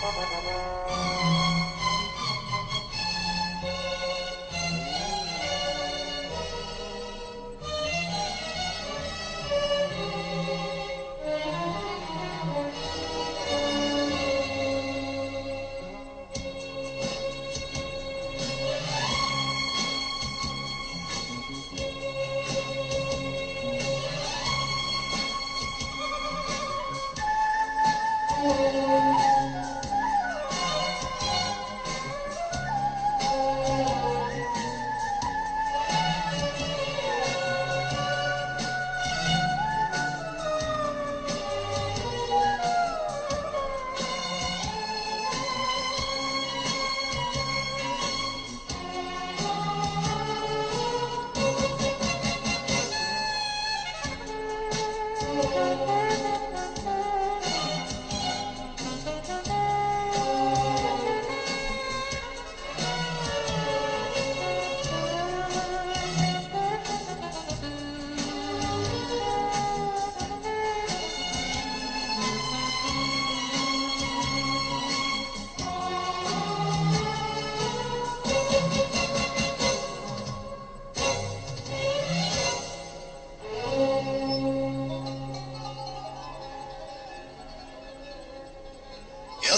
يا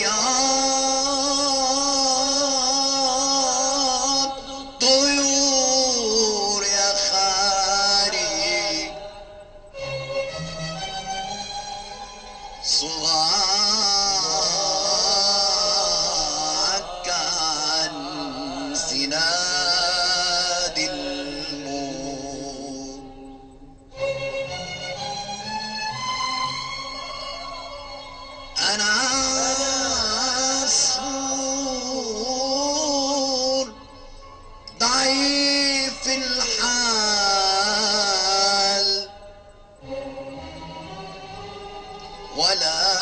الصياد طيور يا خالي صباك عن سناد الموت أنا عصفور ضعيف الحال ولا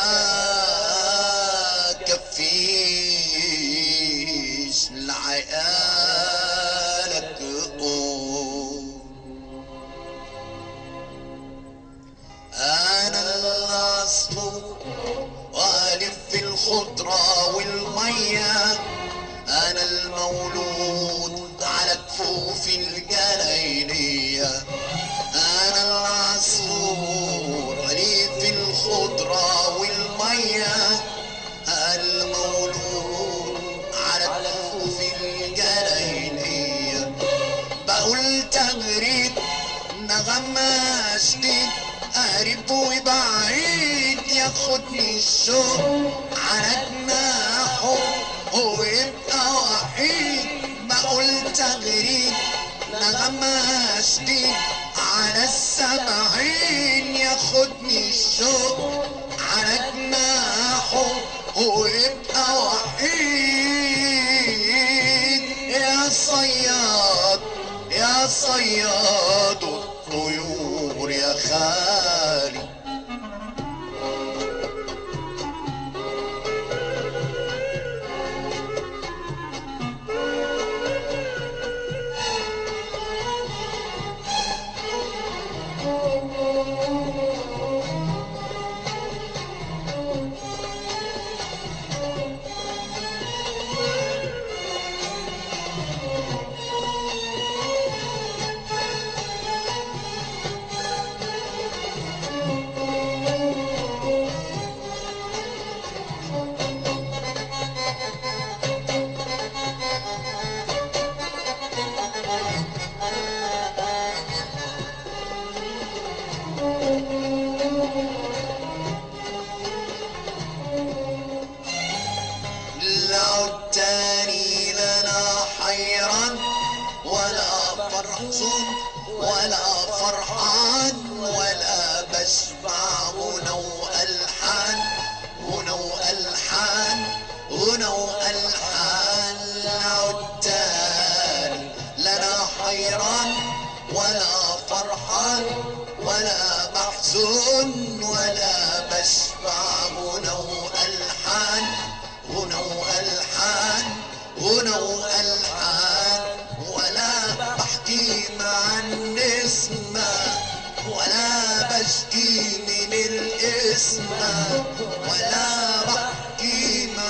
كفيش لعيالك قوم أنا العصفور والف في الخضرة والمية أنا المولود على كفوف الجنينية أنا العصفور والف في الخضرة والمية المولود على كفوف الجنينية بقول تغريد نغمة جديد قريب وبعيد ياخدني الشوق على جناحه ويبقى وحيد بقول تغريد نغمة جديد على السمعين ياخدني الشوق على جناحه ويبقى وحيد يا صياد يا صياد الطيور يا خالي لو التاني لنا حيران ولا فرحان ولا فرحان ولا بشبع غنى والحان غنى والحان غنى والحان لو التاني لنا حيران ولا فرحان ولا محزون ولا بشبع غنى والحان غنى والحان غنى والحان ولا بحكي مع النسمة ولا بشكي من الاسم ولا بحكي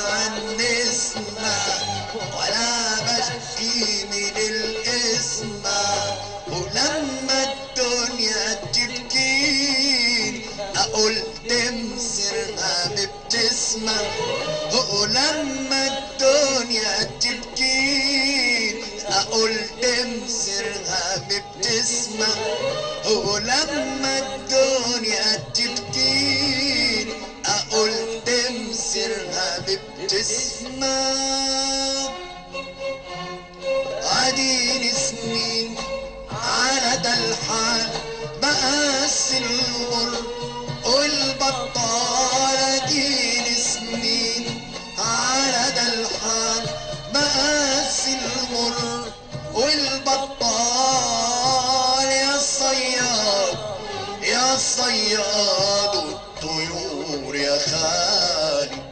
بتسمع ولما الدنيا تبكي اقول تمسرها بتسمع ولما الدنيا تبكي اقول تمسرها بتسمع عدين سنين على ده الحال بقاس المر والبطالة دين سنين على ده الحال بقاس المر والبطال يا صياد يا صياد والطيور يا خالي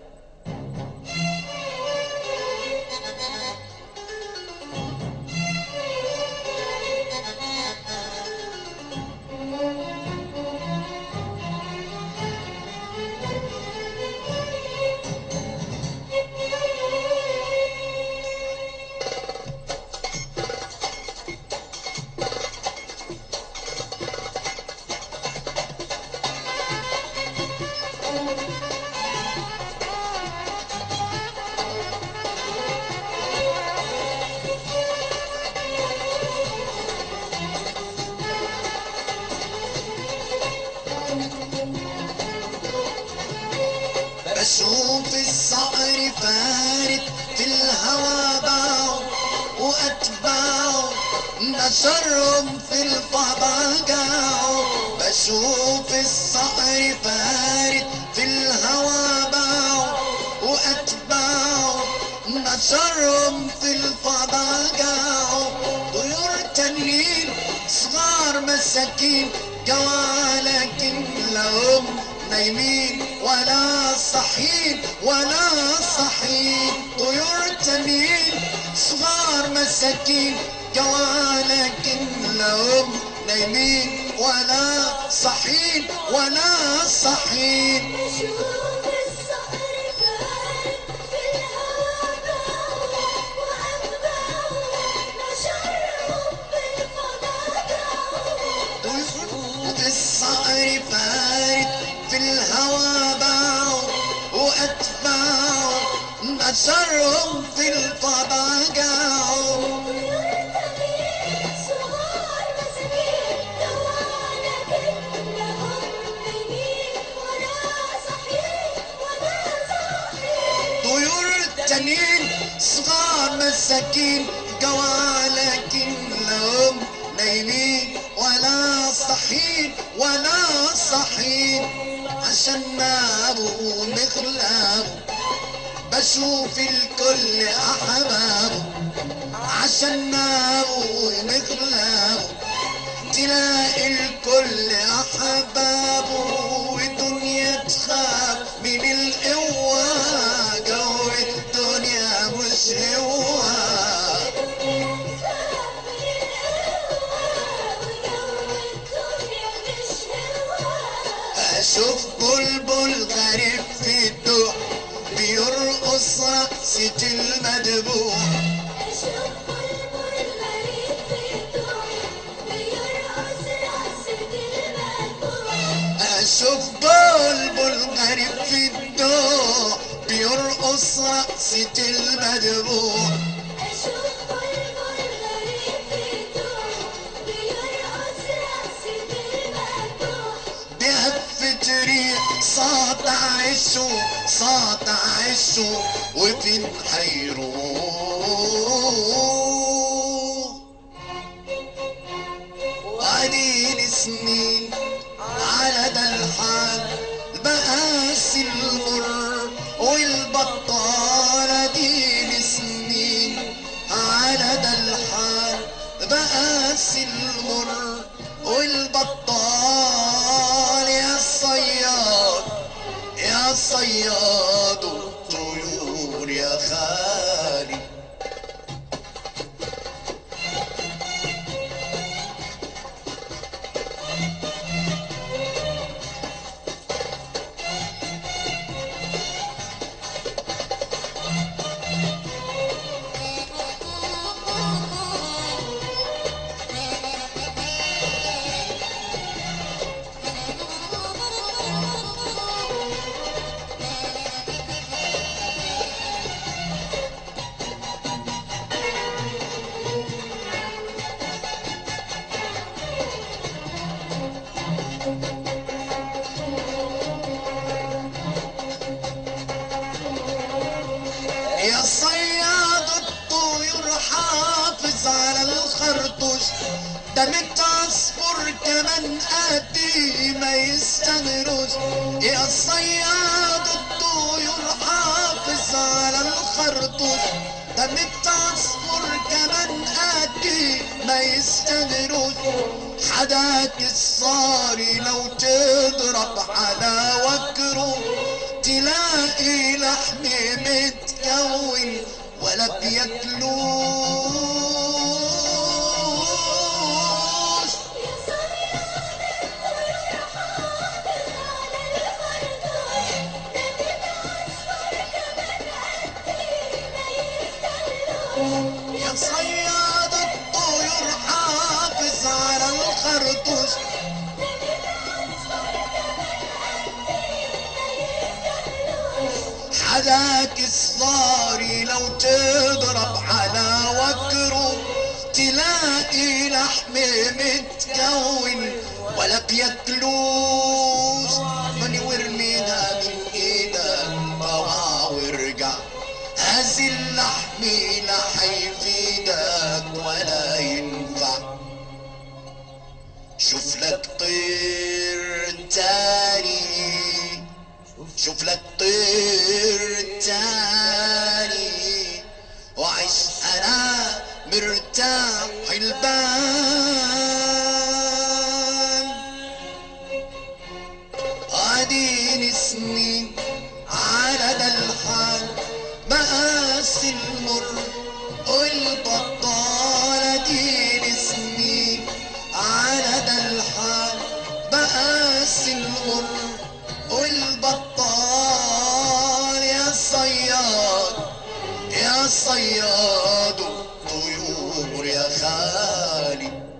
بشوف الصقر فارد في الهوى باعوا واتباعوا نشرهم في الفضاء قاعوا بشوف الصقر فارد في الهوى باعوا واتباعوا نشرهم في الفضاء قاعوا طيور تنين صغار مساكين جوالك لهم نايمين ولا صحيين ولا صحيين طيور تنين صغار مساكين جوالك لهم نايمين ولا صحيين ولا صحيين نشوف الصقر فارد في الهوى باعوا وأتباعوا نشرهم بالفضاء دعوا وفي الصقر فارد في الهوى باعوا واتباعوا نشرهم في الفضاء قاعوا صغار مساكين جوالك لهم نايمين ولا صحيين ولا صحيين طيور التنين صغار مساكين جوالك لهم نايمين ولا صحين ولا صحين عشان نابوا مخلابوا بشوف الكل احبابه عشان نابوا مخلابه تلاقي الكل احبابه والدنيا تخاف من القوة جو الدنيا مش هو اشوف بلبل غريب في الدوح بيرقص رقصة المدبوح اشوف بلبل غريب في الدوح بيرقص رقصة المدبوح بهفة ريح ساطع عشه ساطع عشه وفين حيروح وقليل سنين على ده الحال بقاس المر والبطالة دي سنين على ده الحال بقاس المر والبطال يا صياد يا صياد الطيور يا خالي ده متعصفر كمان قدي ما يستغروش يا صياد الطيور حافظ على الخرطوش ده متعصفر كمان قدي ما يستغروش حداك الصاري لو تضرب على وكره تلاقي لحم متكون ولا بياكلوش يا صياد الطيور حافظ على الخرطوش ده متعصفر كمان قدي ما يستغلوش يا صياد الطيور حافظ على الخرطوش حداك الصاري لو تضرب على وكره تلاقي لحم متكون ولا بياكلوش ماني ورمينا من ايدك طوع وارجع هذه اللحم لا حيفيدك ولا ينفع شوف لك طير تاني شوف لك طير تاني وعيش انا مرتاح البال اديني سنين على ده الحال مقاس المر والبطالة ديني سنين على ده الحال مقاس المر والبطال يا صياد يا صياد الطيور يا خالي